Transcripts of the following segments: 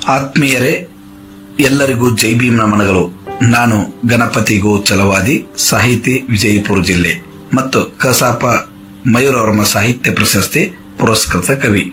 ಆತ್ಮೀಯರೇ ಎಲ್ಲರಿಗೂ ಜೈ ಭೀಮ್ ನಮನಗಳು ನಾನು ಗಣಪತಿ ಗೋ ಚಲವಾದಿ ಸಾಹಿತಿ ವಿಜಯಪುರ ಜಿಲ್ಲೆ ಮತ್ತು ಕಸಾಪ ಮಯೂರವರ್ಮ ಸಾಹಿತ್ಯ ಪ್ರಶಸ್ತಿ ಪುರಸ್ಕೃತ ಕವಿ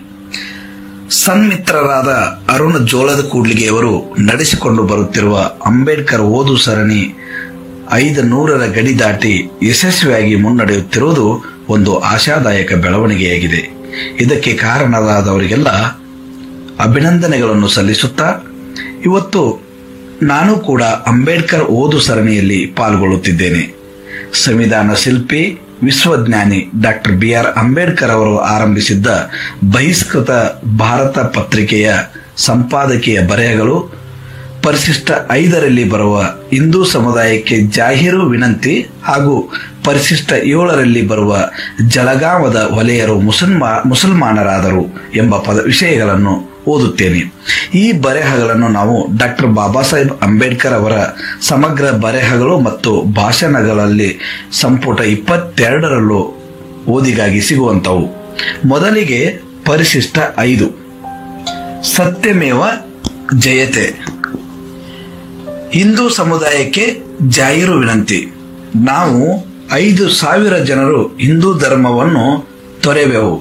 ಸನ್ಮಿತ್ರರಾದ ಅರುಣ್ ಜೋಳದ ಕೂಡ್ಲಿಗೆಯವರು ನಡೆಸಿಕೊಂಡು ಬರುತ್ತಿರುವ ಅಂಬೇಡ್ಕರ್ ಓದು ಸರಣಿ ಐದು ನೂರರ ಗಡಿ ದಾಟಿ ಯಶಸ್ವಿಯಾಗಿ ಮುನ್ನಡೆಯುತ್ತಿರುವುದು ಒಂದು ಆಶಾದಾಯಕ ಬೆಳವಣಿಗೆಯಾಗಿದೆ ಇದಕ್ಕೆ ಕಾರಣರಾದವರಿಗೆಲ್ಲ ಅಭಿನಂದನೆಗಳನ್ನು ಸಲ್ಲಿಸುತ್ತಾ ಇವತ್ತು ನಾನು ಕೂಡ ಅಂಬೇಡ್ಕರ್ ಓದು ಸರಣಿಯಲ್ಲಿ ಪಾಲ್ಗೊಳ್ಳುತ್ತಿದ್ದೇನೆ ಸಂವಿಧಾನ ಶಿಲ್ಪಿ ವಿಶ್ವಜ್ಞಾನಿ ಡಾಕ್ಟರ್ ಬಿ ಆರ್ ಅಂಬೇಡ್ಕರ್ ಅವರು ಆರಂಭಿಸಿದ್ದ ಬಹಿಷ್ಕೃತ ಭಾರತ ಪತ್ರಿಕೆಯ ಸಂಪಾದಕೀಯ ಬರೆಹಗಳು ಪರಿಶಿಷ್ಟ ಐದರಲ್ಲಿ ಬರುವ ಹಿಂದೂ ಸಮುದಾಯಕ್ಕೆ ಜಾಹೀರು ವಿನಂತಿ ಹಾಗೂ ಪರಿಶಿಷ್ಟ ಏಳರಲ್ಲಿ ಬರುವ ಜಲಗಾಮದ ವಲಯರು ಮುಸಲ್ಮಾ ಮುಸಲ್ಮಾನರಾದರು ಎಂಬ ಪದ ವಿಷಯಗಳನ್ನು ಓದುತ್ತೇನೆ ಈ ಬರೆಹಗಳನ್ನು ನಾವು ಡಾಕ್ಟರ್ ಬಾಬಾ ಸಾಹೇಬ್ ಅಂಬೇಡ್ಕರ್ ಅವರ ಸಮಗ್ರ ಬರೆಹಗಳು ಮತ್ತು ಭಾಷಣಗಳಲ್ಲಿ ಸಂಪುಟ ಇಪ್ಪತ್ತೆರಡರಲ್ಲೂ ಓದಿಗಾಗಿ ಸಿಗುವಂತವು ಮೊದಲಿಗೆ ಪರಿಶಿಷ್ಟ ಐದು ಸತ್ಯಮೇವ ಜಯತೆ ಹಿಂದೂ ಸಮುದಾಯಕ್ಕೆ ಜಾಹೀರು ವಿನಂತಿ ನಾವು ಐದು ಸಾವಿರ ಜನರು ಹಿಂದೂ ಧರ್ಮವನ್ನು ತೊರೆವೆವು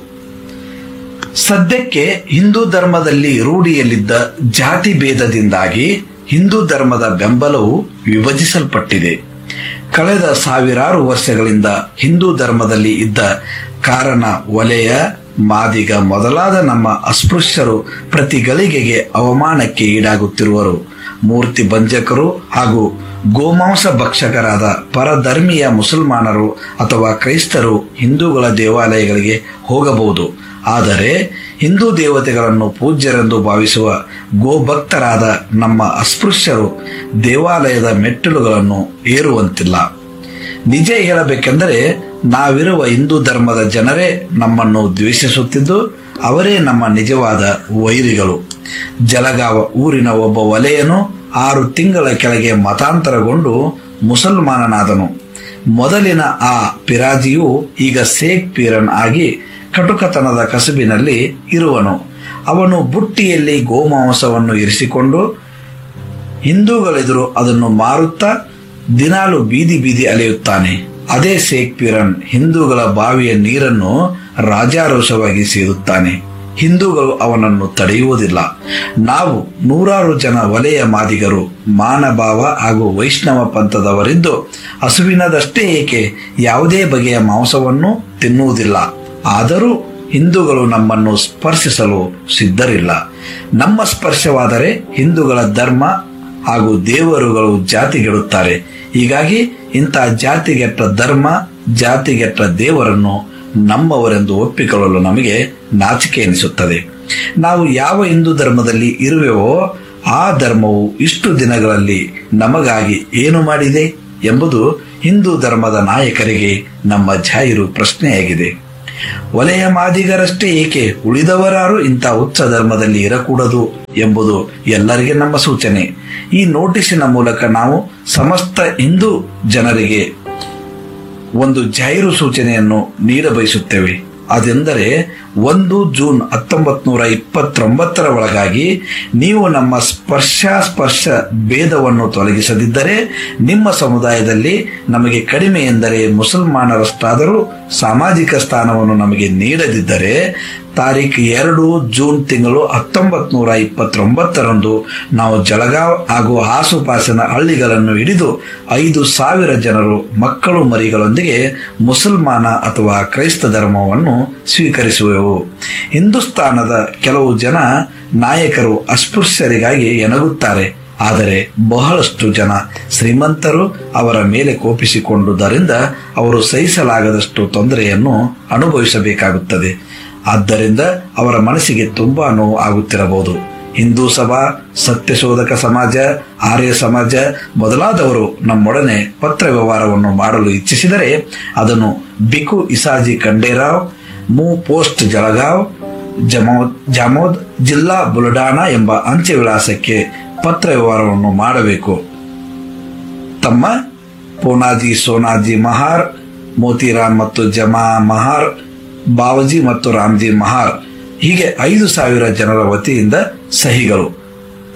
ಸದ್ಯಕ್ಕೆ ಹಿಂದೂ ಧರ್ಮದಲ್ಲಿ ರೂಢಿಯಲ್ಲಿದ್ದ ಜಾತಿ ಭೇದದಿಂದಾಗಿ ಹಿಂದೂ ಧರ್ಮದ ಬೆಂಬಲವು ವಿಭಜಿಸಲ್ಪಟ್ಟಿದೆ ಕಳೆದ ಸಾವಿರಾರು ವರ್ಷಗಳಿಂದ ಹಿಂದೂ ಧರ್ಮದಲ್ಲಿ ಇದ್ದ ಕಾರಣ ವಲಯ ಮಾದಿಗ ಮೊದಲಾದ ನಮ್ಮ ಅಸ್ಪೃಶ್ಯರು ಪ್ರತಿ ಗಳಿಗೆಗೆ ಅವಮಾನಕ್ಕೆ ಈಡಾಗುತ್ತಿರುವರು ಮೂರ್ತಿ ಭಂಜಕರು ಹಾಗೂ ಗೋಮಾಂಸ ಭಕ್ಷಕರಾದ ಪರಧರ್ಮೀಯ ಮುಸಲ್ಮಾನರು ಅಥವಾ ಕ್ರೈಸ್ತರು ಹಿಂದೂಗಳ ದೇವಾಲಯಗಳಿಗೆ ಹೋಗಬಹುದು ಆದರೆ ಹಿಂದೂ ದೇವತೆಗಳನ್ನು ಪೂಜ್ಯರೆಂದು ಭಾವಿಸುವ ಗೋಭಕ್ತರಾದ ನಮ್ಮ ಅಸ್ಪೃಶ್ಯರು ದೇವಾಲಯದ ಮೆಟ್ಟಿಲುಗಳನ್ನು ಏರುವಂತಿಲ್ಲ ನಿಜ ಹೇಳಬೇಕೆಂದರೆ ನಾವಿರುವ ಹಿಂದೂ ಧರ್ಮದ ಜನರೇ ನಮ್ಮನ್ನು ದ್ವೇಷಿಸುತ್ತಿದ್ದು ಅವರೇ ನಮ್ಮ ನಿಜವಾದ ವೈರಿಗಳು ಜಲಗಾವ ಊರಿನ ಒಬ್ಬ ವಲಯನು ಆರು ತಿಂಗಳ ಕೆಳಗೆ ಮತಾಂತರಗೊಂಡು ಮುಸಲ್ಮಾನನಾದನು ಮೊದಲಿನ ಆ ಪಿರಾಜಿಯು ಈಗ ಶೇಖ್ ಪೀರನ್ ಆಗಿ ಕಟುಕತನದ ಕಸುಬಿನಲ್ಲಿ ಇರುವನು ಅವನು ಬುಟ್ಟಿಯಲ್ಲಿ ಗೋಮಾಂಸವನ್ನು ಇರಿಸಿಕೊಂಡು ಹಿಂದೂಗಳೆದುರು ಅದನ್ನು ಮಾರುತ್ತಾ ದಿನಾಲು ಬೀದಿ ಬೀದಿ ಅಲೆಯುತ್ತಾನೆ ಅದೇ ಶೇಖ್ ಪೀರನ್ ಹಿಂದೂಗಳ ಬಾವಿಯ ನೀರನ್ನು ರಾಜಾರೋಷವಾಗಿ ಸೇರುತ್ತಾನೆ ಹಿಂದೂಗಳು ಅವನನ್ನು ತಡೆಯುವುದಿಲ್ಲ ನಾವು ನೂರಾರು ಜನ ವಲಯ ಮಾದಿಗರು ಮಾನಭಾವ ಹಾಗೂ ವೈಷ್ಣವ ಪಂಥದವರಿದ್ದು ಹಸುವಿನದಷ್ಟೇ ಏಕೆ ಯಾವುದೇ ಬಗೆಯ ಮಾಂಸವನ್ನು ತಿನ್ನುವುದಿಲ್ಲ ಆದರೂ ಹಿಂದೂಗಳು ನಮ್ಮನ್ನು ಸ್ಪರ್ಶಿಸಲು ಸಿದ್ಧರಿಲ್ಲ ನಮ್ಮ ಸ್ಪರ್ಶವಾದರೆ ಹಿಂದೂಗಳ ಧರ್ಮ ಹಾಗೂ ದೇವರುಗಳು ಜಾತಿಗೆಡುತ್ತಾರೆ ಹೀಗಾಗಿ ಇಂತಹ ಜಾತಿಗೆಟ್ಟ ಧರ್ಮ ಜಾತಿಗೆಟ್ಟ ದೇವರನ್ನು ನಮ್ಮವರೆಂದು ಒಪ್ಪಿಕೊಳ್ಳಲು ನಮಗೆ ನಾಚಿಕೆ ಎನಿಸುತ್ತದೆ ನಾವು ಯಾವ ಹಿಂದೂ ಧರ್ಮದಲ್ಲಿ ಇರುವೆವೋ ಆ ಧರ್ಮವು ಇಷ್ಟು ದಿನಗಳಲ್ಲಿ ನಮಗಾಗಿ ಏನು ಮಾಡಿದೆ ಎಂಬುದು ಹಿಂದೂ ಧರ್ಮದ ನಾಯಕರಿಗೆ ನಮ್ಮ ಜಾಹಿರು ಪ್ರಶ್ನೆಯಾಗಿದೆ ವಲಯ ಮಾದಿಗರಷ್ಟೇ ಏಕೆ ಉಳಿದವರಾರು ಇಂಥ ಉಚ್ಚ ಧರ್ಮದಲ್ಲಿ ಇರಕೂಡದು ಎಂಬುದು ಎಲ್ಲರಿಗೆ ನಮ್ಮ ಸೂಚನೆ ಈ ನೋಟಿಸಿನ ಮೂಲಕ ನಾವು ಸಮಸ್ತ ಹಿಂದೂ ಜನರಿಗೆ ಒಂದು ಜಾಹೀರು ಸೂಚನೆಯನ್ನು ನೀಡಬಯಸುತ್ತೇವೆ ಅದೆಂದರೆ ಒಂದು ಜೂನ್ ಹತ್ತೊಂಬತ್ ನೂರ ಇಪ್ಪತ್ತೊಂಬತ್ತರ ಒಳಗಾಗಿ ನೀವು ನಮ್ಮ ಸ್ಪರ್ಶ ಸ್ಪರ್ಶ ಭೇದವನ್ನು ತೊಲಗಿಸದಿದ್ದರೆ ನಿಮ್ಮ ಸಮುದಾಯದಲ್ಲಿ ನಮಗೆ ಕಡಿಮೆ ಎಂದರೆ ಮುಸಲ್ಮಾನರಷ್ಟಾದರೂ ಸಾಮಾಜಿಕ ಸ್ಥಾನವನ್ನು ನಮಗೆ ನೀಡದಿದ್ದರೆ ತಾರೀಖು ಎರಡು ಜೂನ್ ತಿಂಗಳು ಹತ್ತೊಂಬತ್ ನೂರ ಇಪ್ಪತ್ತೊಂಬತ್ತರಂದು ನಾವು ಜಳಗಾವ್ ಹಾಗೂ ಆಸುಪಾಸಿನ ಹಳ್ಳಿಗಳನ್ನು ಹಿಡಿದು ಐದು ಸಾವಿರ ಜನರು ಮಕ್ಕಳು ಮರಿಗಳೊಂದಿಗೆ ಮುಸಲ್ಮಾನ ಅಥವಾ ಕ್ರೈಸ್ತ ಧರ್ಮವನ್ನು ಸ್ವೀಕರಿಸುವೆವು ಹಿಂದೂಸ್ತಾನದ ಕೆಲವು ಜನ ನಾಯಕರು ಅಸ್ಪೃಶ್ಯರಿಗಾಗಿ ಎನಗುತ್ತಾರೆ ಆದರೆ ಬಹಳಷ್ಟು ಜನ ಶ್ರೀಮಂತರು ಅವರ ಮೇಲೆ ಕೋಪಿಸಿಕೊಂಡುದರಿಂದ ಅವರು ಸಹಿಸಲಾಗದಷ್ಟು ತೊಂದರೆಯನ್ನು ಅನುಭವಿಸಬೇಕಾಗುತ್ತದೆ ಆದ್ದರಿಂದ ಅವರ ಮನಸ್ಸಿಗೆ ತುಂಬಾ ನೋವು ಆಗುತ್ತಿರಬಹುದು ಹಿಂದೂ ಸಭಾ ಸತ್ಯಶೋಧಕ ಸಮಾಜ ಆರ್ಯ ಸಮಾಜ ಮೊದಲಾದವರು ನಮ್ಮೊಡನೆ ಪತ್ರ ವ್ಯವಹಾರವನ್ನು ಮಾಡಲು ಇಚ್ಛಿಸಿದರೆ ಅದನ್ನು ಬಿಕು ಇಸಾಜಿ ಖಂಡೇರಾವ್ ಮೂ ಪೋಸ್ಟ್ ಜಳಗಾವ್ ಜಮೋದ್ ಜಾಮೋದ್ ಜಿಲ್ಲಾ ಬುಲಡಾನಾ ಎಂಬ ಅಂಚೆ ವಿಳಾಸಕ್ಕೆ ಪತ್ರ ವ್ಯವಹಾರವನ್ನು ಮಾಡಬೇಕು ತಮ್ಮ ಪೂನಾಜಿ ಸೋನಾಜಿ ಮಹಾರ್ ಮೋತಿರಾಮ್ ಮತ್ತು ಜಮಾ ಮಹಾರ್ ಬಾವಜಿ ಮತ್ತು ರಾಮ್ಜಿ ಮಹಾರ್ ಹೀಗೆ ಐದು ಸಾವಿರ ಜನರ ವತಿಯಿಂದ ಸಹಿಗಳು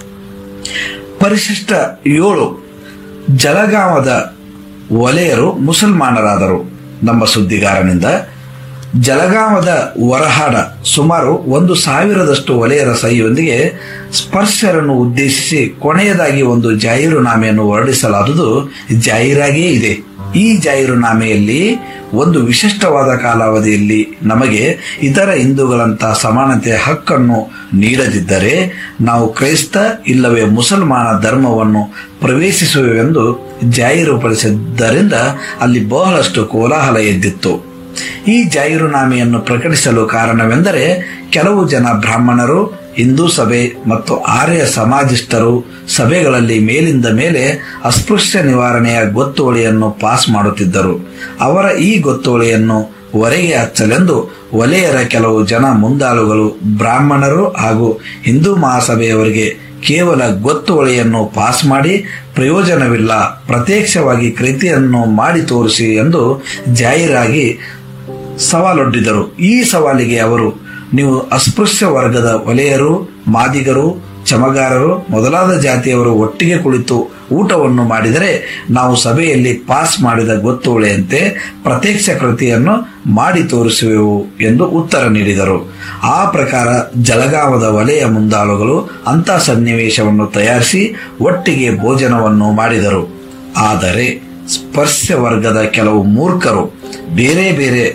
ಪರಿಶಿಷ್ಟ ಏಳು ಜಲಗಾಮದ ವಲಯರು ಮುಸಲ್ಮಾನರಾದರು ನಮ್ಮ ಸುದ್ದಿಗಾರನಿಂದ ಜಲಗಾಮದ ವರಹಾಡ ಸುಮಾರು ಒಂದು ಸಾವಿರದಷ್ಟು ವಲಯರ ಸಹಿಯೊಂದಿಗೆ ಸ್ಪರ್ಶರನ್ನು ಉದ್ದೇಶಿಸಿ ಕೊನೆಯದಾಗಿ ಒಂದು ಜಾಹೀರುನಾಮೆಯನ್ನು ಹೊರಡಿಸಲಾದುದು ಜಾಹೀರಾಗಿಯೇ ಇದೆ ಈ ಜಾಹೀರುನಾಮೆಯಲ್ಲಿ ಒಂದು ವಿಶಿಷ್ಟವಾದ ಕಾಲಾವಧಿಯಲ್ಲಿ ನಮಗೆ ಇತರ ಹಿಂದೂಗಳಂತಹ ಸಮಾನತೆಯ ಹಕ್ಕನ್ನು ನೀಡದಿದ್ದರೆ ನಾವು ಕ್ರೈಸ್ತ ಇಲ್ಲವೇ ಮುಸಲ್ಮಾನ ಧರ್ಮವನ್ನು ಪ್ರವೇಶಿಸುವೆವೆಂದು ಜಾಹೀರುಪಡಿಸಿದ್ದರಿಂದ ಅಲ್ಲಿ ಬಹಳಷ್ಟು ಕೋಲಾಹಲ ಎದ್ದಿತ್ತು ಈ ಜಾಹೀರುನಾಮೆಯನ್ನು ಪ್ರಕಟಿಸಲು ಕಾರಣವೆಂದರೆ ಕೆಲವು ಜನ ಬ್ರಾಹ್ಮಣರು ಹಿಂದೂ ಸಭೆ ಮತ್ತು ಆರ್ಯ ಸಮಾಜಿಷ್ಟರು ಸಭೆಗಳಲ್ಲಿ ಮೇಲಿಂದ ಮೇಲೆ ಅಸ್ಪೃಶ್ಯ ನಿವಾರಣೆಯ ಗೊತ್ತುವಳಿಯನ್ನು ಪಾಸ್ ಮಾಡುತ್ತಿದ್ದರು ಅವರ ಈ ಗೊತ್ತುವಳಿಯನ್ನು ಹೊರಗೆ ಹಚ್ಚಲೆಂದು ವಲಯರ ಕೆಲವು ಜನ ಮುಂದಾಳುಗಳು ಬ್ರಾಹ್ಮಣರು ಹಾಗೂ ಹಿಂದೂ ಮಹಾಸಭೆಯವರಿಗೆ ಕೇವಲ ಗೊತ್ತುವಳಿಯನ್ನು ಪಾಸ್ ಮಾಡಿ ಪ್ರಯೋಜನವಿಲ್ಲ ಪ್ರತ್ಯಕ್ಷವಾಗಿ ಕೃತಿಯನ್ನು ಮಾಡಿ ತೋರಿಸಿ ಎಂದು ಜಾಹೀರಾಗಿ ಸವಾಲೊಡ್ಡಿದರು ಈ ಸವಾಲಿಗೆ ಅವರು ನೀವು ಅಸ್ಪೃಶ್ಯ ವರ್ಗದ ವಲಯರು ಮಾದಿಗರು ಚಮಗಾರರು ಮೊದಲಾದ ಜಾತಿಯವರು ಒಟ್ಟಿಗೆ ಕುಳಿತು ಊಟವನ್ನು ಮಾಡಿದರೆ ನಾವು ಸಭೆಯಲ್ಲಿ ಪಾಸ್ ಮಾಡಿದ ಗೊತ್ತುವಳಿಯಂತೆ ಪ್ರತ್ಯಕ್ಷ ಕೃತಿಯನ್ನು ಮಾಡಿ ತೋರಿಸುವೆವು ಎಂದು ಉತ್ತರ ನೀಡಿದರು ಆ ಪ್ರಕಾರ ಜಲಗಾಮದ ವಲಯ ಮುಂದಾಳುಗಳು ಅಂಥ ಸನ್ನಿವೇಶವನ್ನು ತಯಾರಿಸಿ ಒಟ್ಟಿಗೆ ಭೋಜನವನ್ನು ಮಾಡಿದರು ಆದರೆ ಸ್ಪರ್ಶ ವರ್ಗದ ಕೆಲವು ಮೂರ್ಖರು ಬೇರೆ ಬೇರೆ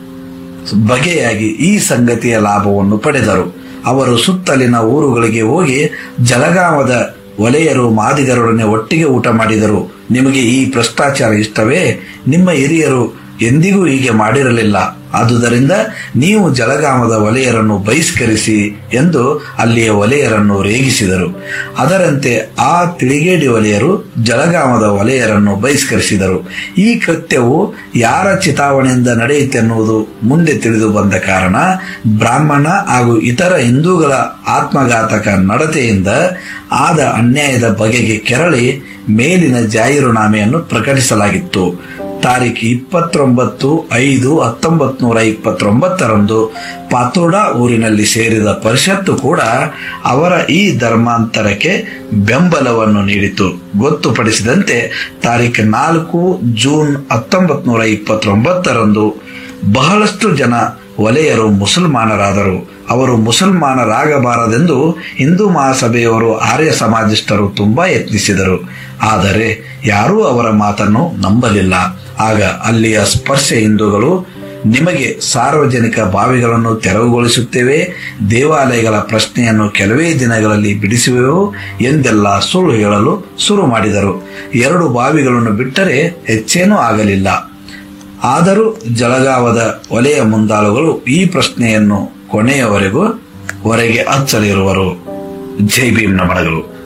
ಬಗೆಯಾಗಿ ಈ ಸಂಗತಿಯ ಲಾಭವನ್ನು ಪಡೆದರು ಅವರು ಸುತ್ತಲಿನ ಊರುಗಳಿಗೆ ಹೋಗಿ ಜಲಗಾಮದ ವಲಯರು ಮಾದಿಗರೊಡನೆ ಒಟ್ಟಿಗೆ ಊಟ ಮಾಡಿದರು ನಿಮಗೆ ಈ ಭ್ರಷ್ಟಾಚಾರ ಇಷ್ಟವೇ ನಿಮ್ಮ ಹಿರಿಯರು ಎಂದಿಗೂ ಹೀಗೆ ಮಾಡಿರಲಿಲ್ಲ ಆದುದರಿಂದ ನೀವು ಜಲಗಾಮದ ವಲಯರನ್ನು ಬಹಿಷ್ಕರಿಸಿ ಎಂದು ಅಲ್ಲಿಯ ವಲಯರನ್ನು ರೇಗಿಸಿದರು ಅದರಂತೆ ಆ ತಿಳಿಗೇಡಿ ವಲಯರು ಜಲಗಾಮದ ವಲಯರನ್ನು ಬಹಿಷ್ಕರಿಸಿದರು ಈ ಕೃತ್ಯವು ಯಾರ ಚಿತಾವಣೆಯಿಂದ ನಡೆಯಿತೆನ್ನುವುದು ಮುಂದೆ ತಿಳಿದು ಬಂದ ಕಾರಣ ಬ್ರಾಹ್ಮಣ ಹಾಗೂ ಇತರ ಹಿಂದೂಗಳ ಆತ್ಮಘಾತಕ ನಡತೆಯಿಂದ ಆದ ಅನ್ಯಾಯದ ಬಗೆಗೆ ಕೆರಳಿ ಮೇಲಿನ ಜಾಹೀರುನಾಮೆಯನ್ನು ಪ್ರಕಟಿಸಲಾಗಿತ್ತು ತಾರೀಖು ಇಪ್ಪತ್ತೊಂಬತ್ತು ಐದು ಹತ್ತೊಂಬತ್ ನೂರ ಇಪ್ಪತ್ತೊಂಬತ್ತರಂದು ಪಾತೋಡಾ ಊರಿನಲ್ಲಿ ಸೇರಿದ ಪರಿಷತ್ತು ಕೂಡ ಅವರ ಈ ಧರ್ಮಾಂತರಕ್ಕೆ ಬೆಂಬಲವನ್ನು ನೀಡಿತು ಗೊತ್ತುಪಡಿಸಿದಂತೆ ತಾರೀಖು ನಾಲ್ಕು ಜೂನ್ ಹತ್ತೊಂಬತ್ ನೂರ ಇಪ್ಪತ್ತೊಂಬತ್ತರಂದು ಬಹಳಷ್ಟು ಜನ ವಲಯರು ಮುಸಲ್ಮಾನರಾದರು ಅವರು ಮುಸಲ್ಮಾನರಾಗಬಾರದೆಂದು ಹಿಂದೂ ಮಹಾಸಭೆಯವರು ಆರ್ಯ ಸಮಾಜಿಷ್ಟರು ತುಂಬಾ ಯತ್ನಿಸಿದರು ಆದರೆ ಯಾರೂ ಅವರ ಮಾತನ್ನು ನಂಬಲಿಲ್ಲ ಆಗ ಅಲ್ಲಿಯ ಸ್ಪರ್ಶ ಹಿಂದೂಗಳು ನಿಮಗೆ ಸಾರ್ವಜನಿಕ ಬಾವಿಗಳನ್ನು ತೆರವುಗೊಳಿಸುತ್ತೇವೆ ದೇವಾಲಯಗಳ ಪ್ರಶ್ನೆಯನ್ನು ಕೆಲವೇ ದಿನಗಳಲ್ಲಿ ಬಿಡಿಸುವೆವು ಎಂದೆಲ್ಲ ಸುಳ್ಳು ಹೇಳಲು ಶುರು ಮಾಡಿದರು ಎರಡು ಬಾವಿಗಳನ್ನು ಬಿಟ್ಟರೆ ಹೆಚ್ಚೇನೂ ಆಗಲಿಲ್ಲ ಆದರೂ ಜಲಗಾವದ ವಲಯ ಮುಂದಾಳುಗಳು ಈ ಪ್ರಶ್ನೆಯನ್ನು ಕೊನೆಯವರೆಗೂ ಹೊರಗೆ ಹಚ್ಚಲಿರುವರು ಜೈ ಭೀಮ್ನ ಮಡಗಳು